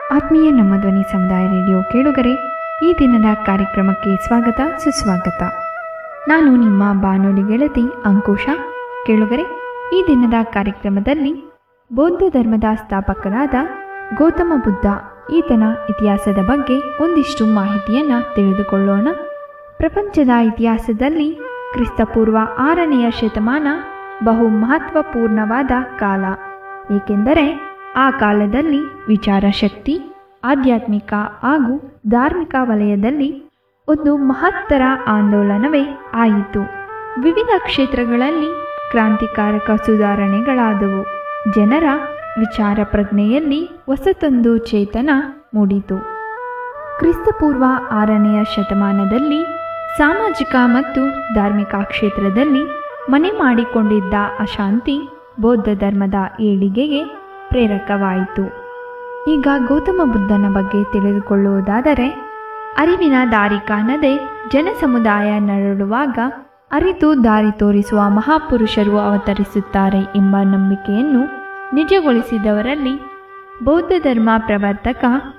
ಆತ್ಮೀಯ ನಮ್ಮ ಧ್ವನಿ ಸಮುದಾಯ ರೇಡಿಯೋ ಕೇಳುಗರೆ ಈ ದಿನದ ಕಾರ್ಯಕ್ರಮಕ್ಕೆ ಸ್ವಾಗತ ಸುಸ್ವಾಗತ ನಾನು ನಿಮ್ಮ ಬಾನುಲಿ ಗೆಳತಿ ಅಂಕುಶ ಕೇಳುಗರೆ ಈ ದಿನದ ಕಾರ್ಯಕ್ರಮದಲ್ಲಿ ಬೌದ್ಧ ಧರ್ಮದ ಸ್ಥಾಪಕರಾದ ಗೌತಮ ಬುದ್ಧ ಈತನ ಇತಿಹಾಸದ ಬಗ್ಗೆ ಒಂದಿಷ್ಟು ಮಾಹಿತಿಯನ್ನು ತಿಳಿದುಕೊಳ್ಳೋಣ ಪ್ರಪಂಚದ ಇತಿಹಾಸದಲ್ಲಿ ಕ್ರಿಸ್ತಪೂರ್ವ ಆರನೆಯ ಶತಮಾನ ಬಹು ಮಹತ್ವಪೂರ್ಣವಾದ ಕಾಲ ಏಕೆಂದರೆ ಆ ಕಾಲದಲ್ಲಿ ವಿಚಾರ ಶಕ್ತಿ ಆಧ್ಯಾತ್ಮಿಕ ಹಾಗೂ ಧಾರ್ಮಿಕ ವಲಯದಲ್ಲಿ ಒಂದು ಮಹತ್ತರ ಆಂದೋಲನವೇ ಆಯಿತು ವಿವಿಧ ಕ್ಷೇತ್ರಗಳಲ್ಲಿ ಕ್ರಾಂತಿಕಾರಕ ಸುಧಾರಣೆಗಳಾದವು ಜನರ ವಿಚಾರ ಪ್ರಜ್ಞೆಯಲ್ಲಿ ಹೊಸತೊಂದು ಚೇತನ ಮೂಡಿತು ಕ್ರಿಸ್ತಪೂರ್ವ ಆರನೆಯ ಶತಮಾನದಲ್ಲಿ ಸಾಮಾಜಿಕ ಮತ್ತು ಧಾರ್ಮಿಕ ಕ್ಷೇತ್ರದಲ್ಲಿ ಮನೆ ಮಾಡಿಕೊಂಡಿದ್ದ ಅಶಾಂತಿ ಬೌದ್ಧ ಧರ್ಮದ ಏಳಿಗೆಗೆ ಪ್ರೇರಕವಾಯಿತು ಈಗ ಗೌತಮ ಬುದ್ಧನ ಬಗ್ಗೆ ತಿಳಿದುಕೊಳ್ಳುವುದಾದರೆ ಅರಿವಿನ ದಾರಿ ಕಾಣದೆ ಜನಸಮುದಾಯ ನರಳುವಾಗ ಅರಿತು ದಾರಿ ತೋರಿಸುವ ಮಹಾಪುರುಷರು ಅವತರಿಸುತ್ತಾರೆ ಎಂಬ ನಂಬಿಕೆಯನ್ನು ನಿಜಗೊಳಿಸಿದವರಲ್ಲಿ ಬೌದ್ಧ ಧರ್ಮ ಪ್ರವರ್ತಕ